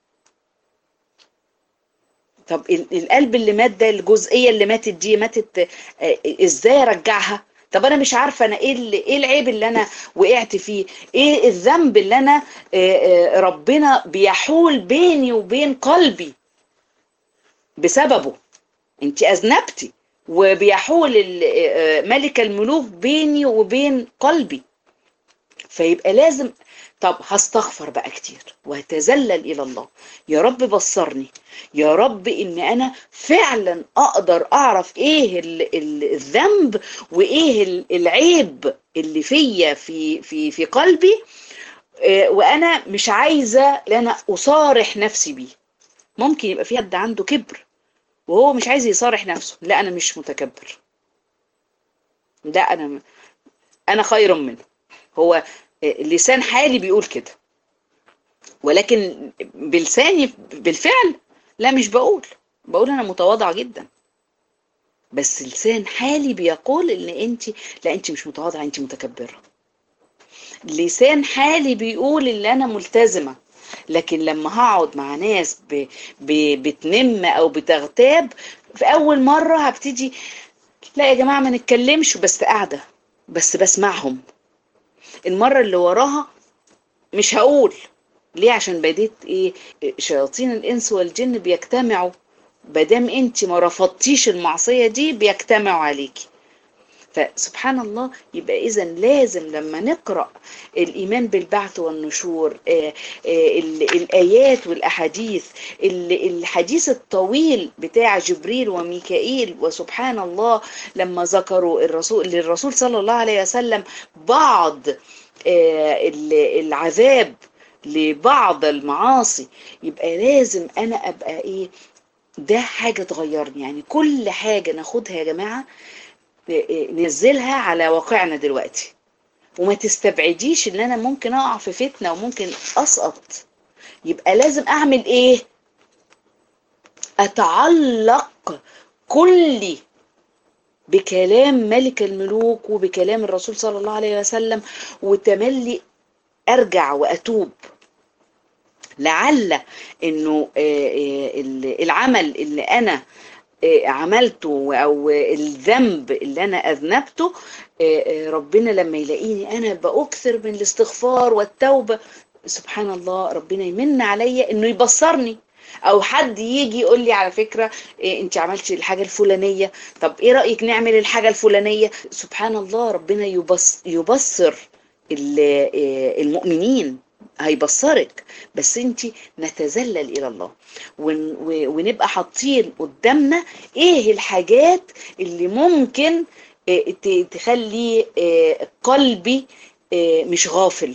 طب ال- القلب اللي مات ده الجزئيه اللي ماتت دي ماتت آه، ازاي ارجعها طب انا مش عارفه انا ايه اللي ايه العيب اللي انا وقعت فيه ايه الذنب اللي انا آه، آه، ربنا بيحول بيني وبين قلبي بسببه انت اذنبتي وبيحول ال- آه، ملك الملوك بيني وبين قلبي فيبقى لازم طب هستغفر بقى كتير وهتذلل الى الله يا رب بصرني يا رب ان انا فعلا اقدر اعرف ايه ال- ال- الذنب وايه ال- العيب اللي فيا في في في قلبي آه، وانا مش عايزه ان انا اصارح نفسي بيه ممكن يبقى في حد عنده كبر وهو مش عايز يصارح نفسه لا انا مش متكبر لا انا انا خير منه هو لسان حالي بيقول كده ولكن بلساني بالفعل لا مش بقول بقول انا متواضعه جدا بس لسان حالي بيقول ان انت لا انت مش متواضعه انت متكبره لسان حالي بيقول ان انا ملتزمه لكن لما هقعد مع ناس ب... ب... بتنم او بتغتاب في اول مره هبتدي لا يا جماعه ما نتكلمش بس قاعده بس بسمعهم المره اللي وراها مش هقول ليه عشان بديت ايه شياطين الانس والجن بيجتمعوا مادام انت ما رفضتيش المعصيه دي بيجتمعوا عليكي فسبحان الله يبقى اذا لازم لما نقرا الايمان بالبعث والنشور آآ آآ الايات والاحاديث الحديث الطويل بتاع جبريل وميكائيل وسبحان الله لما ذكروا الرسول للرسول صلى الله عليه وسلم بعض العذاب لبعض المعاصي يبقى لازم انا ابقى ايه ده حاجه تغيرني يعني كل حاجه ناخدها يا جماعه ننزلها على واقعنا دلوقتي وما تستبعديش ان انا ممكن اقع في فتنه وممكن اسقط يبقى لازم اعمل ايه اتعلق كلي بكلام ملك الملوك وبكلام الرسول صلى الله عليه وسلم وتملي ارجع واتوب لعل انه العمل اللي انا عملته او الذنب اللي انا اذنبته ربنا لما يلاقيني انا باكثر من الاستغفار والتوبه سبحان الله ربنا يمن عليا انه يبصرني او حد يجي يقول لي على فكره إيه انت عملتي الحاجه الفلانيه طب ايه رايك نعمل الحاجه الفلانيه سبحان الله ربنا يبص يبصر المؤمنين هيبصرك بس انت نتذلل الى الله ونبقى حاطين قدامنا ايه الحاجات اللي ممكن تخلي قلبي مش غافل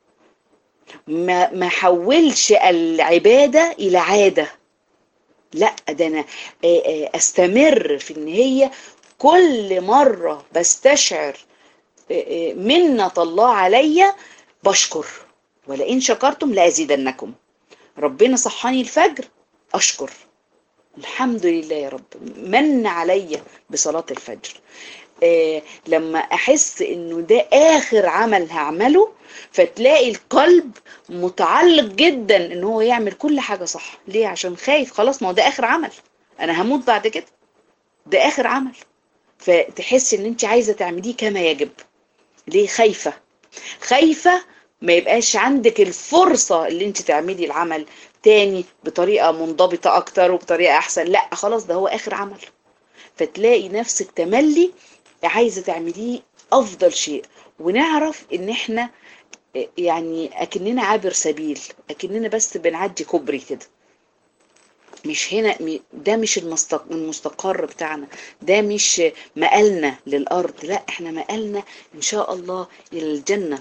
ما ما حولش العباده الى عاده لا ده انا استمر في ان هي كل مره بستشعر منة الله عليا بشكر ولئن شكرتم لازيدنكم ربنا صحاني الفجر اشكر الحمد لله يا رب من عليا بصلاة الفجر آه لما احس انه ده اخر عمل هعمله فتلاقي القلب متعلق جدا ان هو يعمل كل حاجة صح ليه عشان خايف خلاص ما هو ده اخر عمل انا هموت بعد كده ده اخر عمل فتحس ان انت عايزة تعمليه كما يجب ليه خايفة خايفة ما يبقاش عندك الفرصة اللي انت تعملي العمل تاني بطريقة منضبطة اكتر وبطريقة احسن لا خلاص ده هو اخر عمل فتلاقي نفسك تملي عايزة تعمليه افضل شيء ونعرف ان احنا يعني اكننا عابر سبيل اكننا بس بنعدي كوبري كده مش هنا ده مش المستقر بتاعنا ده مش مقالنا للارض لا احنا مقالنا ان شاء الله الى الجنه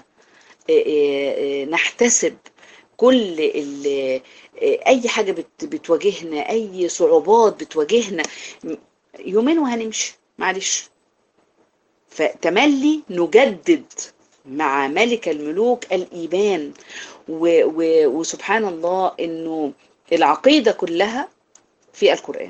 نحتسب كل اي حاجه بتواجهنا اي صعوبات بتواجهنا يومين وهنمشي معلش فتملي نجدد مع ملك الملوك الايمان و و وسبحان الله انه العقيده كلها في القران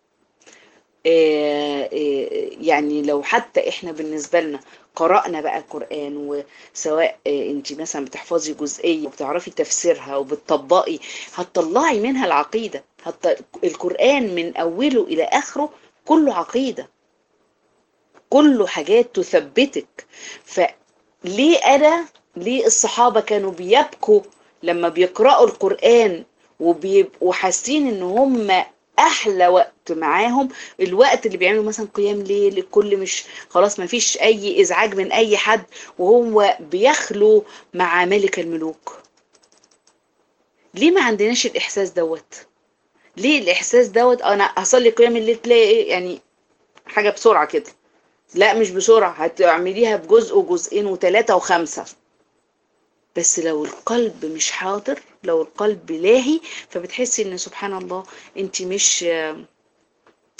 يعني لو حتى احنا بالنسبه لنا قرأنا بقى القرآن وسواء انت مثلا بتحفظي جزئية وبتعرفي تفسيرها وبتطبقي هتطلعي منها العقيدة حتى القرآن من أوله إلى آخره كله عقيدة كله حاجات تثبتك فليه أنا ليه الصحابة كانوا بيبكوا لما بيقرأوا القرآن وبيبقوا حاسين ان هم احلى وقت معاهم الوقت اللي بيعملوا مثلا قيام ليل الكل مش خلاص ما فيش اي ازعاج من اي حد وهو بيخلو مع ملك الملوك ليه ما عندناش الاحساس دوت ليه الاحساس دوت انا هصلي قيام الليل تلاقي ايه يعني حاجه بسرعه كده لا مش بسرعه هتعمليها بجزء وجزئين وثلاثه وخمسه بس لو القلب مش حاضر لو القلب لاهي فبتحسي ان سبحان الله انت مش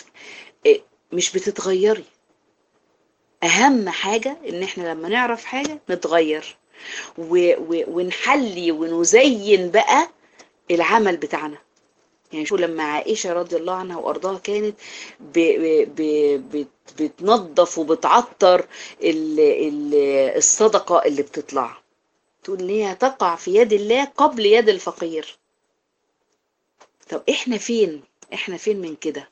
إيه، مش بتتغيري اهم حاجة ان احنا لما نعرف حاجة نتغير و و ونحلي ونزين بقى العمل بتاعنا يعني شو لما عائشة رضي الله عنها وارضاها كانت ب ب ب بتنظف وبتعطر ال ال الصدقة اللي بتطلع تقول ان هي تقع في يد الله قبل يد الفقير طب احنا فين احنا فين من كده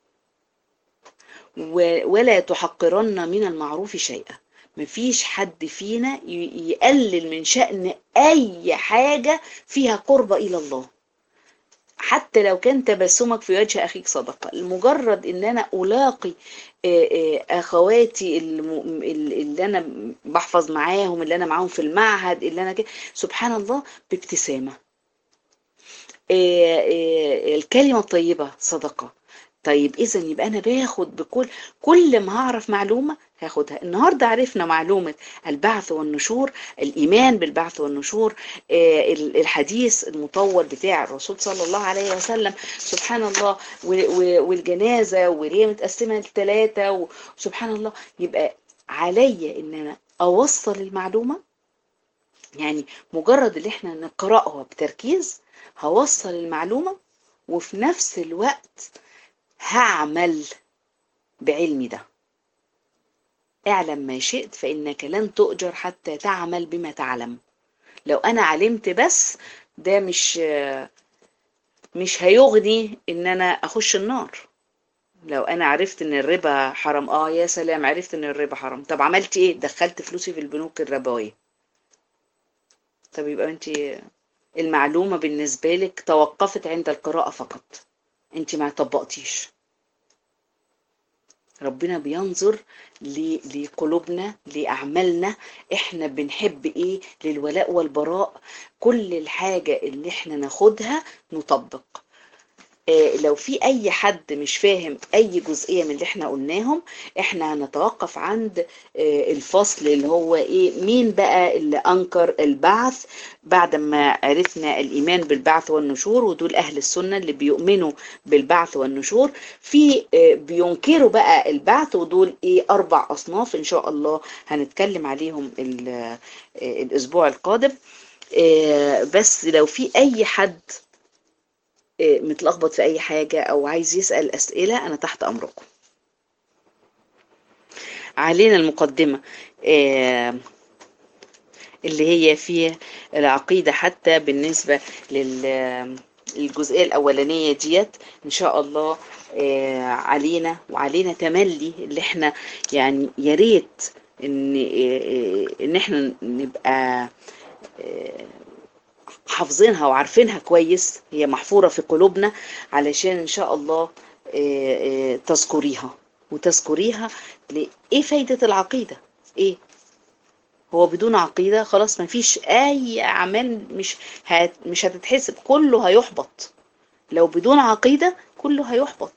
ولا تحقرن من المعروف شيئا مفيش حد فينا يقلل من شأن أي حاجة فيها قربة إلى الله حتى لو كان تبسمك في وجه أخيك صدقة المجرد إن أنا ألاقي أخواتي اللي أنا بحفظ معاهم اللي أنا معاهم في المعهد اللي أنا كده سبحان الله بابتسامة الكلمة الطيبة صدقة طيب اذا يبقى انا باخد بكل كل ما هعرف معلومه هاخدها النهارده عرفنا معلومه البعث والنشور الايمان بالبعث والنشور الحديث المطول بتاع الرسول صلى الله عليه وسلم سبحان الله والجنازه وهي متقسمه لثلاثه وسبحان الله يبقى عليا ان انا اوصل المعلومه يعني مجرد اللي احنا نقراها بتركيز هوصل المعلومه وفي نفس الوقت هعمل بعلمي ده اعلم ما شئت فإنك لن تؤجر حتى تعمل بما تعلم لو أنا علمت بس ده مش مش هيغني إن أنا أخش النار لو أنا عرفت إن الربا حرام آه يا سلام عرفت إن الربا حرام طب عملت إيه دخلت فلوسي في البنوك الربوية طب يبقى أنت المعلومة بالنسبة لك توقفت عند القراءة فقط انت ما طبقتيش ربنا بينظر لقلوبنا لأعمالنا احنا بنحب ايه للولاء والبراء كل الحاجة اللي احنا ناخدها نطبق اه لو في اي حد مش فاهم اي جزئية من اللي احنا قلناهم احنا هنتوقف عند اه الفصل اللي هو ايه مين بقى اللي انكر البعث بعد ما عرفنا الايمان بالبعث والنشور ودول اهل السنة اللي بيؤمنوا بالبعث والنشور في اه بينكروا بقى البعث ودول ايه اربع اصناف ان شاء الله هنتكلم عليهم الاسبوع القادم بس لو في اي حد متلخبط في اي حاجة او عايز يسأل اسئلة انا تحت امركم علينا المقدمة اللي هي في العقيدة حتى بالنسبة للجزئية الاولانية ديت ان شاء الله علينا وعلينا تملي اللي احنا يعني يا ريت ان ان احنا نبقى حافظينها وعارفينها كويس هي محفورة في قلوبنا علشان ان شاء الله تذكريها وتذكريها ايه فايدة العقيدة ايه هو بدون عقيدة خلاص ما فيش اي اعمال مش هت مش هتتحسب كله هيحبط لو بدون عقيدة كله هيحبط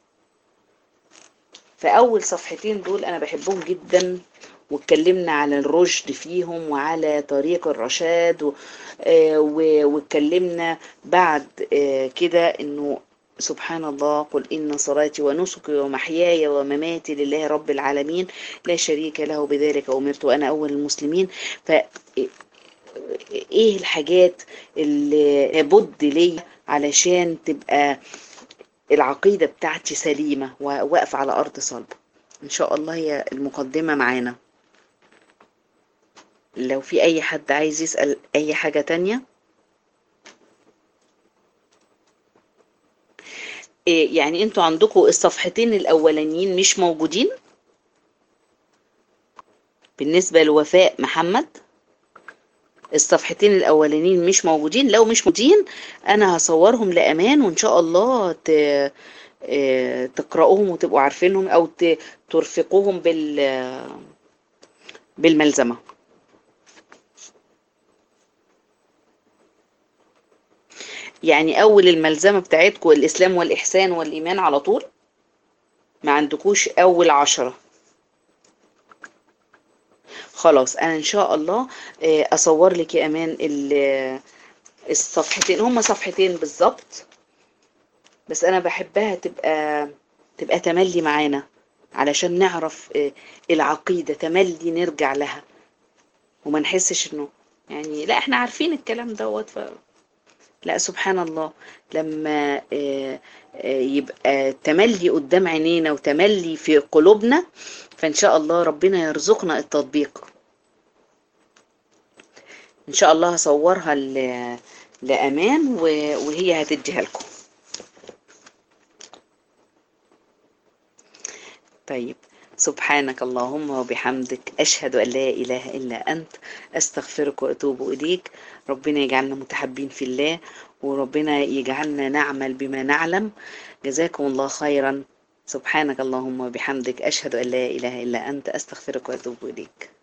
فاول صفحتين دول انا بحبهم جدا واتكلمنا على الرشد فيهم وعلى طريق الرشاد و... آه واتكلمنا بعد آه كده انه سبحان الله قل إن صلاتي ونسكي ومحياي ومماتي لله رب العالمين لا شريك له بذلك أمرت وأنا أول المسلمين ف إيه الحاجات اللي لابد لي علشان تبقى العقيدة بتاعتي سليمة وواقفة على أرض صلبة إن شاء الله هي المقدمة معانا لو في أي حد عايز يسأل أي حاجة تانية إيه يعني انتوا عندكم الصفحتين الأولانيين مش موجودين بالنسبة لوفاء محمد الصفحتين الأولانيين مش موجودين لو مش موجودين أنا هصورهم لأمان وإن شاء الله ت... تقرأوهم وتبقوا عارفينهم أو ترفقوهم بال بالملزمة يعني أول الملزمة بتاعتكم الإسلام والإحسان والإيمان على طول ما عندكوش أول عشرة خلاص أنا إن شاء الله أصور لك يا أمان الصفحتين هما صفحتين بالظبط بس أنا بحبها تبقى تبقى تملي معانا علشان نعرف آه، العقيدة تملي نرجع لها وما نحسش انه يعني لا احنا عارفين الكلام دوت ف لا سبحان الله لما آه، آه، يبقى تملي قدام عينينا وتملي في قلوبنا فإن شاء الله ربنا يرزقنا التطبيق إن شاء الله هصورها ل- لأمان و- وهي هتديها لكم طيب سبحانك اللهم وبحمدك أشهد أن لا إله إلا أنت أستغفرك وأتوب إليك ربنا يجعلنا متحبين في الله وربنا يجعلنا نعمل بما نعلم جزاكم الله خيرا سبحانك اللهم وبحمدك أشهد أن لا إله إلا أنت أستغفرك وأتوب إليك